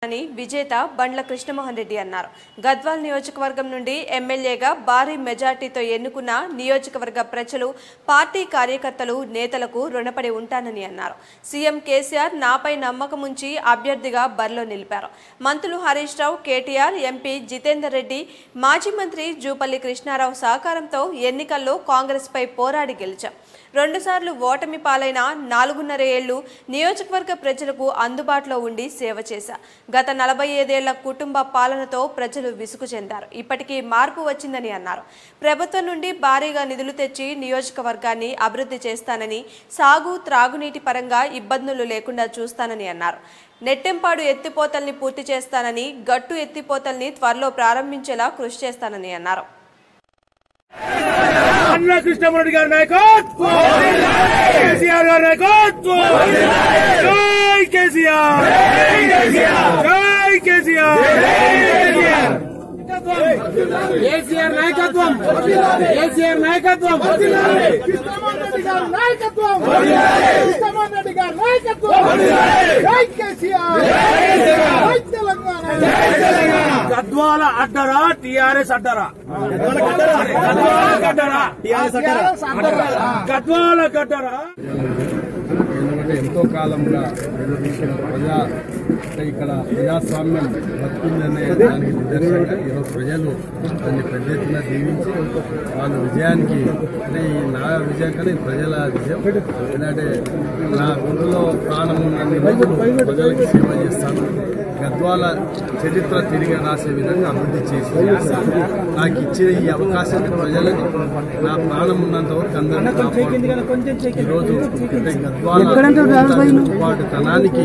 అని విజేత బండ్ల కృష్ణమోహన్ రెడ్డి అన్నారు గద్వాల్ నియోజకవర్గం నుండి ఎమ్మెల్యేగా భారీ మెజార్టీతో ఎన్నుకున్న నియోజకవర్గ ప్రజలు పార్టీ కార్యకర్తలు నేతలకు రుణపడి ఉంటానని అన్నారు సీఎం కేసీఆర్ నాపై నమ్మకం ఉంచి అభ్యర్థిగా బరిలో నిలిపారు మంత్రులు హరీష్ రావు కేటీఆర్ ఎంపీ జితేందర్ రెడ్డి మాజీ మంత్రి జూపల్లి కృష్ణారావు సహకారంతో ఎన్నికల్లో కాంగ్రెస్ పై పోరాడి గెలిచాం రెండుసార్లు ఓటమి పాలైన నాలుగున్నర ఏళ్లు నియోజకవర్గ ప్రజలకు అందుబాటులో ఉండి సేవ చేశా గత నలభై ఐదేళ్ల కుటుంబ పాలనతో ప్రజలు విసుగు చెందారు ఇప్పటికీ మార్పు వచ్చిందని అన్నారు ప్రభుత్వం నుండి భారీగా నిధులు తెచ్చి నియోజకవర్గాన్ని అభివృద్ధి చేస్తానని సాగు త్రాగునీటి పరంగా ఇబ్బందులు లేకుండా చూస్తానని అన్నారు నెట్టెంపాడు ఎత్తిపోతల్ని పూర్తి చేస్తానని గట్టు ఎత్తిపోతల్ని త్వరలో ప్రారంభించేలా కృషి చేస్తానని అన్నారు అన్న కృష్ణమూర్తి గారి నాయకత్వం కేసీఆర్ గారి నాయకత్వం జై కేసీఆర్ జై కేసీఆర్ కేసీఆర్ నాయకత్వం కేసీఆర్ నాయకత్వం కృష్ణమోహన్ గారి నాయకత్వం కృష్ణమోహన్ గారి నాయకత్వం జై కేసీఆర్ జై తెలంగాణ గద్వాల అడ్డరా టిఆర్ఎస్ అడ్డరా గద్వాల గడ్డరా గద్వాల గడ్డరా ఎందుకంటే ఎంతో కాలంగా నిలదీసిన ప్రజా అంటే ఇక్కడ ప్రజాస్వామ్యం బతుకుందనే దానికి నిదర్శనంగా ఈరోజు ప్రజలు దాన్ని పెద్ద ఎత్తున దీవించి వాళ్ళ విజయానికి అంటే ఈ నా విజయం కానీ ప్రజల విజయం ఎందుకంటే నా గుండెలో ప్రాణం ఉన్నన్ని రోజులు ప్రజలకు సేవ చేస్తాను గద్వాల చరిత్ర తిరిగి రాసే విధంగా అభివృద్ధి చేసి చేస్తాను. నాకు ఇచ్చిన ఈ అవకాశాన్ని ప్రజలకు నా ప్రాణం ఉన్నంత వరకు అందరినీ కాపాడుకుంటూ ఈరోజు అంటే గద్వాల తనానికి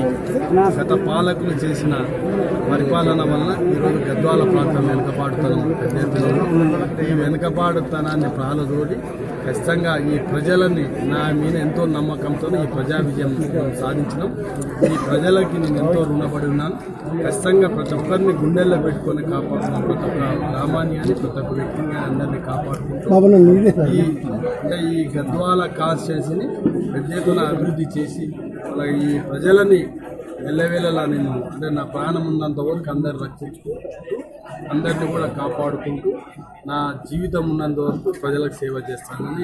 గత పాలకులు చేసిన పరిపాలన వలన ఈరోజు గద్వాల ప్రాంతం వెనుకబాటుతనం పెద్ద ఎత్తున ఉంది. ఈ వెనుకబాటుతనాన్ని ప్రాలదోడి ఖచ్చితంగా ఈ ప్రజలని నా మీద ఎంతో నమ్మకంతో ఈ ప్రజా విజయం మనం సాధించినాం ఈ ప్రజలకి నేను ఎంతో రుణపడి ఉన్నాను ఖచ్చితంగా ప్రతి ఒక్కరిని గుండెల్లో పెట్టుకొని కాపాడుతున్నాం ప్రతి ఒక్క గ్రామాన్ని కానీ ప్రతి ఒక్క వ్యక్తిని కానీ అందరినీ కాపాడుకుంటూ ఈ అంటే ఈ గద్వాల కాన్స్టిట్యున్సీని పెద్ద ఎత్తున అభివృద్ధి చేసి అలాగే ఈ ప్రజలని వెళ్ళవేళలా నేను అంటే నా ప్రాణం ఉన్నంత వరకు అందరు రక్షించుకుంటూ అందరిని కూడా కాపాడుకుంటూ నా జీవితం ఉన్నంత వరకు ప్రజలకు సేవ చేస్తానని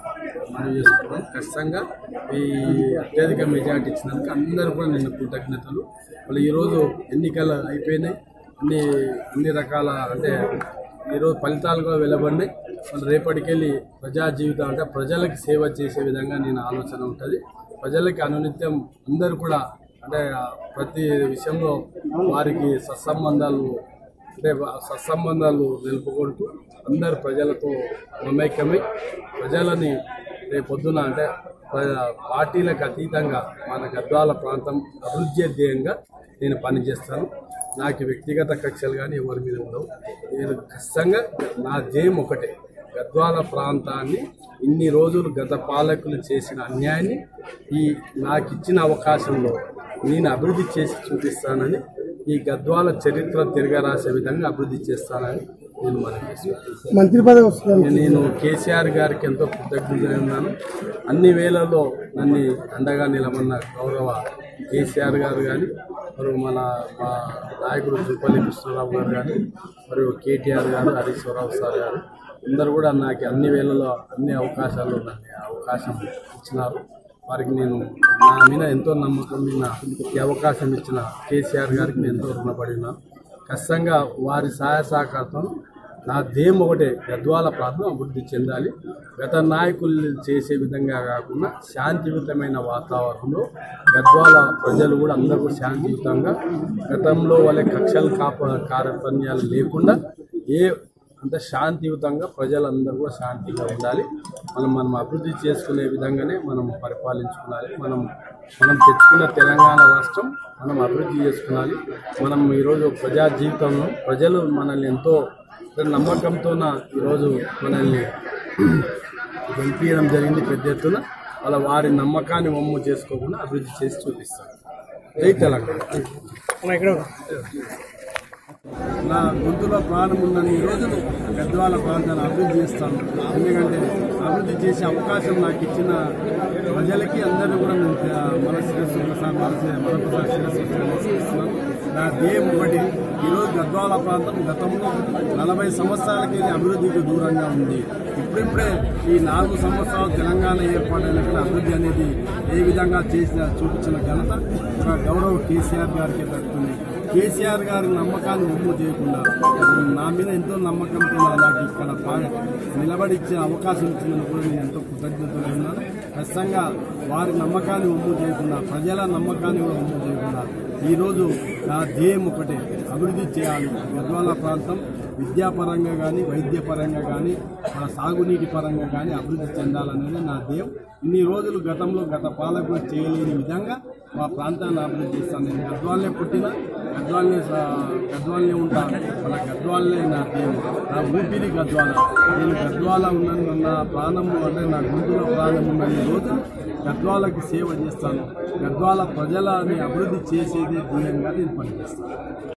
మనం చేసుకున్నాం ఖచ్చితంగా ఈ అత్యధిక మెజార్టీ ఇచ్చినందుకు అందరూ కూడా నేను కృతజ్ఞతలు వాళ్ళు ఈరోజు ఎన్నికలు అయిపోయినాయి అన్ని అన్ని రకాల అంటే ఈరోజు ఫలితాలు కూడా వెలువడినాయి మళ్ళీ రేపటికెళ్ళి ప్రజా జీవితం అంటే ప్రజలకు సేవ చేసే విధంగా నేను ఆలోచన ఉంటుంది ప్రజలకి అనునిత్యం అందరూ కూడా అంటే ప్రతి విషయంలో వారికి సత్సంబంధాలు అంటే సత్సంబంధాలు నిలుపుకుంటూ అందరు ప్రజలతో మమేకమై ప్రజలని రేపొద్దున అంటే ప్ర- పార్టీలకు అతీతంగా మన గద్వాల ప్రాంతం అభివృద్ధి ధ్యేయంగా నేను పనిచేస్తాను నాకు వ్యక్తిగత కక్షలు కానీ ఎవరి మీద ఉండవు నేను ఖచ్చితంగా నా ధ్యేయం ఒకటే గద్వాల ప్రాంతాన్ని ఇన్ని రోజులు గత పాలకులు చేసిన అన్యాయాన్ని ఈ నాకు ఇచ్చిన అవకాశంలో నేను అభివృద్ధి చేసి చూపిస్తానని ఈ గద్వాల చరిత్ర తిరగరాసే విధంగా అభివృద్ధి చేస్తానని నేను మనం మంత్రి పదవి వస్తుంది నేను కేసీఆర్ గారికి ఎంతో కృతజ్ఞతగా ఉన్నాను అన్ని వేళల్లో నన్ను అండగా నిలబడిన గౌరవ కేసీఆర్ గారు కానీ మరియు మన మా నాయకుడు జూపల్లి కృష్ణారావు గారు కానీ మరియు కేటీఆర్ గారు హరీశ్వరరావు సార్ గారు అందరూ కూడా నాకు అన్ని వేళల్లో అన్ని అవకాశాల్లో నాకు అవకాశం ఇచ్చినారు వారికి నేను నా మీద ఎంతో నమ్మకం మీద ఈ అవకాశం ఇచ్చిన కేసీఆర్ గారికి నేను ఎంతో రుణపడి ఉన్నాను ఖచ్చితంగా వారి సహాయ సహకారంతో నా ధ్యేయం ఒకటే గద్వాల ప్రాంతం అభివృద్ధి చెందాలి గత నాయకులు చేసే విధంగా కాకుండా శాంతియుతమైన వాతావరణంలో గద్వాల ప్రజలు కూడా అందరూ కూడా శాంతియుతంగా గతంలో వాళ్ళ కక్షలు కాప కార్యపన్యాలు లేకుండా ఏ అంటే శాంతియుతంగా ప్రజలందరూ కూడా శాంతిగా ఉండాలి మనం మనం అభివృద్ధి చేసుకునే విధంగానే మనం పరిపాలించుకోవాలి మనం మనం తెచ్చుకున్న తెలంగాణ రాష్ట్రం మనం అభివృద్ధి చేసుకున్నాలి మనం ఈరోజు ప్రజా జీవితంలో ప్రజలు మనల్ని ఎంతో నమ్మకంతోన ఈరోజు మనల్ని గెలిపించడం జరిగింది పెద్ద ఎత్తున వాళ్ళ వారి నమ్మకాన్ని వమ్ము చేసుకోకుండా అభివృద్ధి చేసి చూపిస్తారు జై తెలంగాణ నా గొంతులో ప్రాణం ఉందని ఈ రోజులు గద్వాల ప్రాంతాన్ని అభివృద్ధి చేస్తాను ఎందుకంటే అభివృద్ధి చేసే అవకాశం నాకు ఇచ్చిన ప్రజలకి అందరూ కూడా నేను మన శిరస్సు ఒకసారి మన మరొకసారి శిరస్సు ఇస్తున్నాను నా ధ్యేయం ఒకటి ఈరోజు గద్వాల ప్రాంతం గతంలో నలభై సంవత్సరాలకి అభివృద్ధికి దూరంగా ఉంది ఇప్పుడిప్పుడే ఈ నాలుగు సంవత్సరాలు తెలంగాణ ఏర్పాటైన అభివృద్ధి అనేది ఏ విధంగా చేసిన చూపించిన ఘనత ఒక గౌరవ కేసీఆర్ గారికి దక్కుతుంది కేసీఆర్ గారి నమ్మకాన్ని ఒమ్ము చేయకుండా నా మీద ఎంతో నమ్మకంతో నాకు ఇక్కడ పా- నిలబడి ఇచ్చిన అవకాశం ఇచ్చినందుకు కూడా నేను ఎంతో కృతజ్ఞతలు ఉన్నాను ఖచ్చితంగా వారి నమ్మకాన్ని ఒమ్ము చేయకుండా ప్రజల నమ్మకాన్ని కూడా ఒమ్ము చేయకుండా ఈరోజు నా ధ్యేయం ఒకటే అభివృద్ధి చేయాలి గద్వాల ప్రాంతం విద్యాపరంగా కానీ వైద్యపరంగా కానీ మన సాగునీటి పరంగా కానీ అభివృద్ధి చెందాలనేది నా ధ్యేయం ఇన్ని రోజులు గతంలో గత పాలకులు చేయలేని విధంగా మా ప్రాంతాన్ని అభివృద్ధి చేస్తాను నేను గద్వాలనే పుట్టిన గద్వాలనే సా- గద్వాలనే ఉంటా మన గద్వాలనే నా ధ్యేయం నా ఊపిరి గద్వాల నేను గద్వాల ఉన్నాను నా ప్రాణం అంటే నా గుంతులో ప్రాణం ఉన్న రోజు గద్వాలకి సేవ చేస్తాను గద్వాల ప్రజలని అభివృద్ధి చేసేదే ధ్యేయంగా నేను పనిచేస్తాను